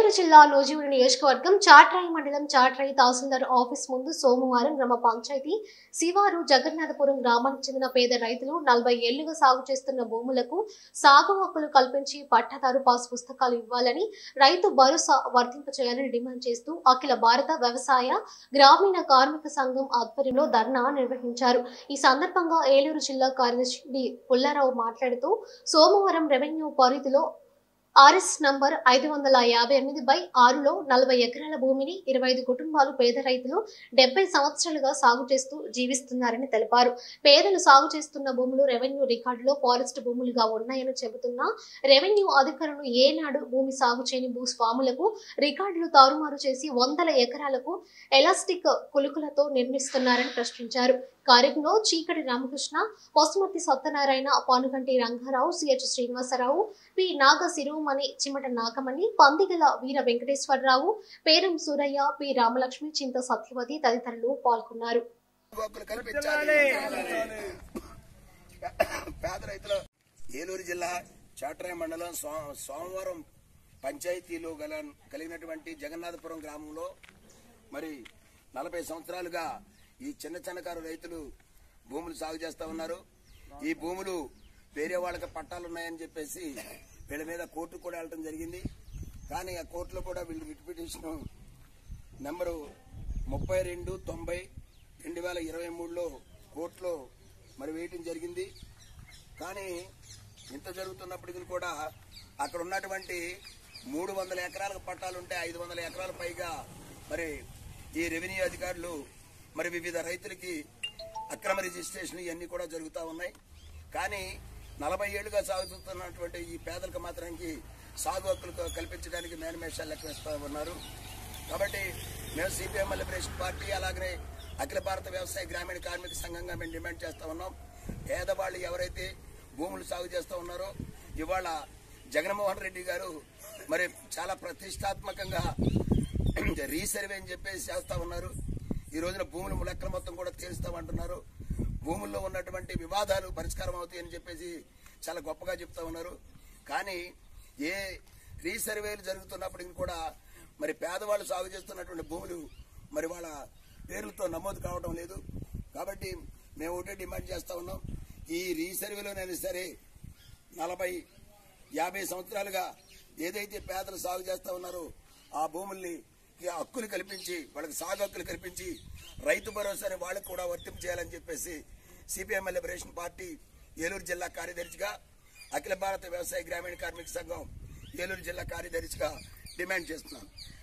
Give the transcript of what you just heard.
ఏలూరు జిల్లా నూజివీడు నియోజకవర్గం చాట్రాయి మండలం చాట్రాయి తహసీల్దార్ ఆఫీస్ ముందు సోమవారం గ్రామ పంచాయతీ శివారు జగన్నాథపురం గ్రామానికి చెందిన పేద రైతులు నలభై ఏళ్లుగా సాగు చేస్తున్న భూములకు సాగు హక్కులు కల్పించి పట్టాదారు పాస్ పుస్తకాలు ఇవ్వాలని రైతు భరోసా వర్తింపచేయాలని డిమాండ్ చేస్తూ అఖిల భారత వ్యవసాయ గ్రామీణ కార్మిక సంఘం ఆధ్వర్యంలో ధర్నా నిర్వహించారు ఈ సందర్భంగా ఏలూరు జిల్లా కార్యదర్శి డి పుల్లారావు మాట్లాడుతూ సోమవారం రెవెన్యూ పరిధిలో ఆర్ఎస్ నంబర్ ఐదు వందల యాభై ఎనిమిది బై ఆరులో నలభై ఎకరాల భూమిని ఇరవై ఐదు కుటుంబాలు పేద రైతులు డెబ్బై సంవత్సరాలుగా సాగు చేస్తూ జీవిస్తున్నారని తెలిపారు పేదలు సాగు చేస్తున్న భూములు రెవెన్యూ రికార్డులో ఫారెస్ట్ భూములుగా ఉన్నాయని చెబుతున్నా రెవెన్యూ అధికారులు ఏనాడు భూమి సాగు చేయని భూస్వాములకు రికార్డులు తారుమారు చేసి వందల ఎకరాలకు ఎలాస్టిక్ కులుకులతో నిర్మిస్తున్నారని ప్రశ్నించారు కార్యంలో చీకటి Ramakrishna Pasumathi Satyanarayana Panuganti Rangarao CH Srinivasarao P Naga Siromani Chimata Nagamani Pandigala Veera Venkateswararao Peram Suraiah P Ramalakshmi Chinta Satyavathi తదితరులు పాల్గొన్నారు హక్కులు కల్పించాలి పేద రైతుల ఏలూరు జిల్లా చాట్రాయ మండలం సో- సోమవారం పంచాయతీలో గల కలిగినటువంటి జగన్నాథపురం గ్రామంలో మరి నలభై సంవత్సరాలుగా ఈ చిన్న చిన్నకారు రైతులు భూములు సాగు చేస్తా ఉన్నారు ఈ భూములు వేరే వాళ్ళకి పట్టాలు ఉన్నాయని చెప్పేసి వీళ్ళ మీద కోర్టు కూడా వెళ్ళడం జరిగింది కానీ ఆ కోర్టులో కూడా వీళ్ళు రిట్ పిటిషన్ నెంబరు ముప్పై రెండు తొంభై రెండు వేల ఇరవై మూడులో కోర్టులో మరి వేయటం జరిగింది కానీ ఇంత జరుగుతున్నప్పటికీ కూడా అక్కడ ఉన్నటువంటి మూడు వందల ఎకరాలకు పట్టాలుంటే ఐదు వందల ఎకరాల పైగా మరి ఈ రెవెన్యూ అధికారులు మరి వివిధ రైతులకి అక్రమ రిజిస్ట్రేషన్ ఇవన్నీ కూడా జరుగుతూ ఉన్నాయి కానీ నలభై ఏళ్లుగా సాగుతున్నటువంటి ఈ పేదలకు మాత్రానికి సాగు హక్కులు కల్పించడానికి మేనిమేషాలు లెక్క వేస్తూ ఉన్నారు కాబట్టి మేము సిపిఎం లిబరేషన్ పార్టీ అలాగనే అఖిల భారత వ్యవసాయ గ్రామీణ కార్మిక సంఘంగా మేము డిమాండ్ చేస్తా ఉన్నాం పేదవాళ్ళు ఎవరైతే భూములు సాగు చేస్తూ ఉన్నారో ఇవాళ జగన్మోహన్ రెడ్డి గారు మరి చాలా ప్రతిష్టాత్మకంగా రీసర్వే అని చెప్పేసి చేస్తా ఉన్నారు ఈ రోజున భూముల లెక్కల మొత్తం కూడా తేలుస్తామంటున్నారు భూముల్లో ఉన్నటువంటి వివాదాలు పరిష్కారం అవుతాయని చెప్పేసి చాలా గొప్పగా చెప్తా ఉన్నారు కానీ ఏ రీసర్వేలు జరుగుతున్నప్పటికీ కూడా మరి పేదవాళ్ళు సాగు చేస్తున్నటువంటి భూములు మరి వాళ్ళ పేర్లతో నమోదు కావడం లేదు కాబట్టి మేము ఒకటే డిమాండ్ చేస్తా ఉన్నాం ఈ రీసర్వేలోనైనా సరే నలభై యాభై సంవత్సరాలుగా ఏదైతే పేదలు సాగు చేస్తా ఉన్నారో ఆ భూముల్ని ఈ హక్కులు కల్పించి వాళ్ళకి సాగు హక్కులు కల్పించి రైతు భరోసాని వాళ్ళకు కూడా వర్తింపు చేయాలని చెప్పేసి సిపిఎం లిబరేషన్ పార్టీ ఏలూరు జిల్లా కార్యదర్శిగా అఖిల భారత వ్యవసాయ గ్రామీణ కార్మిక సంఘం ఏలూరు జిల్లా కార్యదర్శిగా డిమాండ్ చేస్తున్నాను